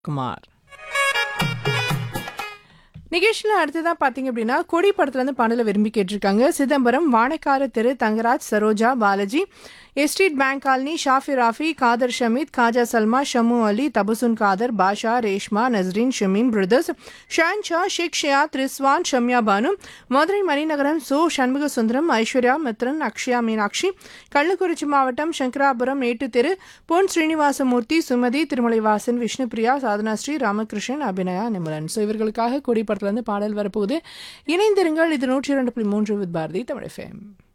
குமார் நிகழ்ச்சியில் அடுத்ததாக பார்த்தீங்க அப்படின்னா கொடி படத்துலேருந்து பாடலை விரும்பி கேட்டிருக்காங்க சிதம்பரம் வாழைக்கார Thiru Thangaraj Saroja Balaji estate bank colony Shafi Rafi Kadar Shameed Khaja Salma Shamu Ali Tabassum Kadar Basha Reshma Nasreen Shameem brothers Shan Sha Sheikh Shiyad Rizwan Shamya Banu Madurai Maninagaram சோ சண்முக சுந்தரம் ஐஸ்வர்யா மித்ரன் அக்ஷயா மீனாட்சி கள்ளக்குறிச்சி மாவட்டம் சங்கராபுரம் மேட்டுத்தெரு பொன் ஸ்ரீனிவாசமூர்த்தி சுமதி திருமலைவாசன் விஷ்ணுபிரியா சாதனா ஸ்ரீ ராமகிருஷ்ணன் அபிநயா நிமலன் ஸோ இவர்களுக்காக கொடி படத்துலேருந்து பாடல் வரப்போகுது இணைந்திருங்கள் இது நூற்றி இரண்டு புள்ளி மூன்று வித் பாரதி தமிழ் FM